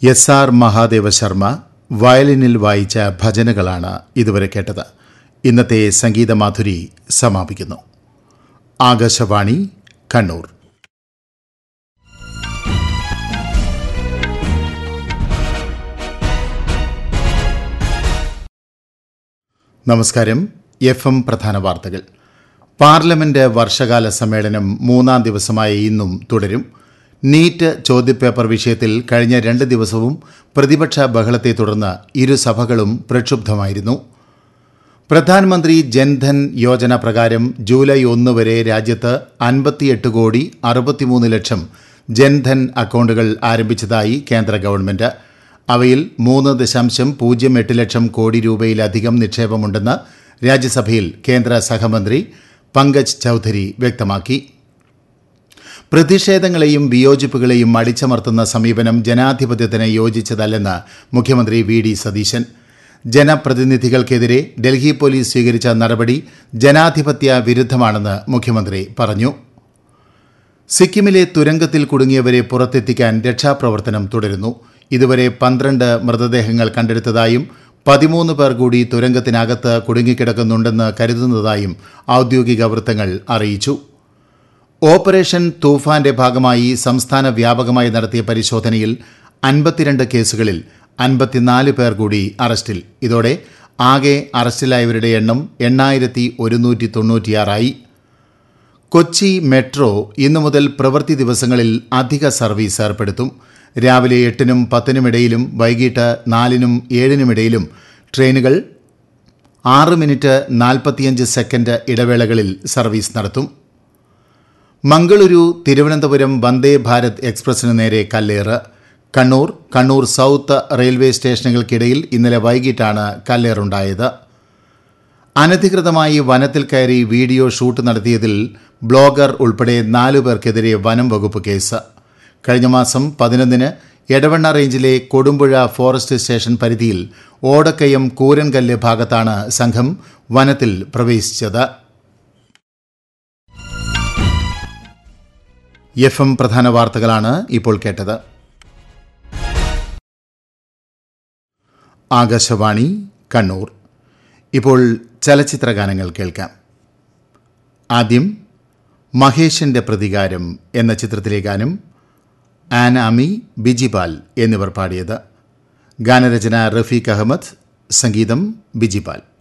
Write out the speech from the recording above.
S R Mahadeva Sharma വയലിനിൽ വായിച്ച ഭജനകളാണ് ഇതുവരെ കേട്ടത് ഇന്നത്തെ സംഗീതമാധുരി സമാപിക്കുന്നു ആകാശവാണി കണ്ണൂർ നമസ്കാരം എഫ് എം പ്രധാന വാർത്തകൾ പാർലമെന്റ് വർഷകാല സമ്മേളനം മൂന്നാം ദിവസമായ ഇന്നും തുടരും നീറ്റ് ചോദ്യപേപ്പർ വിഷയത്തിൽ കഴിഞ്ഞ രണ്ട് ദിവസവും പ്രതിപക്ഷ ബഹളത്തെ തുടർന്ന് ഇരു സഭകളും പ്രക്ഷുബ്ധമായിരുന്നു പ്രധാനമന്ത്രി ജൻധൻ യോജന പ്രകാരം ജൂലൈ ഒന്ന് വരെ രാജ്യത്ത് അൻപത്തിയെട്ട് കോടി അറുപത്തിമൂന്ന് ലക്ഷം ജൻധൻ അക്കൗണ്ടുകൾ ആരംഭിച്ചതായി കേന്ദ്ര ഗവൺമെന്റ് അവയിൽ മൂന്ന് ദശാംശം പൂജ്യം എട്ട് ലക്ഷം കോടി രൂപയിലധികം നിക്ഷേപമുണ്ടെന്ന് രാജ്യസഭയിൽ കേന്ദ്ര സഹമന്ത്രി പങ്കജ് ചൌധരി വ്യക്തമാക്കി പ്രതിഷേധങ്ങളെയും വിയോജിപ്പുകളെയും അടിച്ചമർത്തുന്ന സമീപനം ജനാധിപത്യത്തിന് യോജിച്ചതല്ലെന്ന് മുഖ്യമന്ത്രി വി ഡി സതീശൻ ജനപ്രതിനിധികൾക്കെതിരെ ഡൽഹി പോലീസ് സ്വീകരിച്ച നടപടി ജനാധിപത്യ വിരുദ്ധമാണെന്ന് മുഖ്യമന്ത്രി പറഞ്ഞു സിക്കിമിലെ തുരങ്കത്തിൽ കുടുങ്ങിയവരെ പുറത്തെത്തിക്കാൻ രക്ഷാപ്രവർത്തനം തുടരുന്നു ഇതുവരെ പന്ത്രണ്ട് മൃതദേഹങ്ങൾ കണ്ടെടുത്തതായും പതിമൂന്ന് പേർ കൂടി തുരങ്കത്തിനകത്ത് കുടുങ്ങിക്കിടക്കുന്നുണ്ടെന്ന് കരുതുന്നതായും ഔദ്യോഗിക വൃത്തങ്ങൾ അറിയിച്ചു ഓപ്പറേഷൻ തൂഫാന്റെ ഭാഗമായി സംസ്ഥാന വ്യാപകമായി നടത്തിയ പരിശോധനയിൽ അൻപത്തിരണ്ട് കേസുകളിൽ അൻപത്തിനാല് പേർ കൂടി അറസ്റ്റിൽ ഇതോടെ ആകെ അറസ്റ്റിലായവരുടെ എണ്ണം എണ്ണായിരത്തി ഒരുന്നൂറ്റി തൊണ്ണൂറ്റിയാറായി കൊച്ചി മെട്രോ ഇന്നു മുതൽ പ്രവൃത്തി ദിവസങ്ങളിൽ അധിക സർവീസ് ഏർപ്പെടുത്തും രാവിലെ എട്ടിനും പത്തിനുമിടയിലും വൈകിട്ട് നാലിനും ഏഴിനുമിടയിലും ട്രെയിനുകൾ ആറ് മിനിറ്റ് നാൽപ്പത്തിയഞ്ച് സെക്കൻഡ് ഇടവേളകളിൽ സർവീസ് നടത്തും മംഗളൂരു തിരുവനന്തപുരം വന്ദേ ഭാരത് എക്സ്പ്രസിന് നേരെ കല്ലേറ് കണ്ണൂർ കണ്ണൂർ സൗത്ത് റെയിൽവേ സ്റ്റേഷനുകൾക്കിടയിൽ ഇന്നലെ വൈകിട്ടാണ് കല്ലേറുണ്ടായത് അനധികൃതമായി വനത്തിൽ കയറി വീഡിയോ ഷൂട്ട് നടത്തിയതിൽ ബ്ലോഗർ ഉൾപ്പെടെ നാലു പേർക്കെതിരെ വനം വകുപ്പ് കേസ് കഴിഞ്ഞ മാസം പതിനൊന്നിന് എടവണ്ണ റേഞ്ചിലെ കൊടുമ്പുഴ ഫോറസ്റ്റ് സ്റ്റേഷൻ പരിധിയിൽ ഓടക്കയം കൂരൻകല്ല് ഭാഗത്താണ് സംഘം വനത്തിൽ പ്രവേശിച്ചത് എഫ് എം പ്രധാന വാർത്തകളാണ് ഇപ്പോൾ കേട്ടത് ആകാശവാണി കണ്ണൂർ ഇപ്പോൾ ചലച്ചിത്ര ഗാനങ്ങൾ കേൾക്കാം ആദ്യം മഹേഷിന്റെ പ്രതികാരം എന്ന ചിത്രത്തിലെ ഗാനം ആൻ അമി ബിജിപാൽ എന്നിവർ പാടിയത് ഗാനരചന റഫീഖ് അഹമ്മദ് സംഗീതം ബിജിപാൽ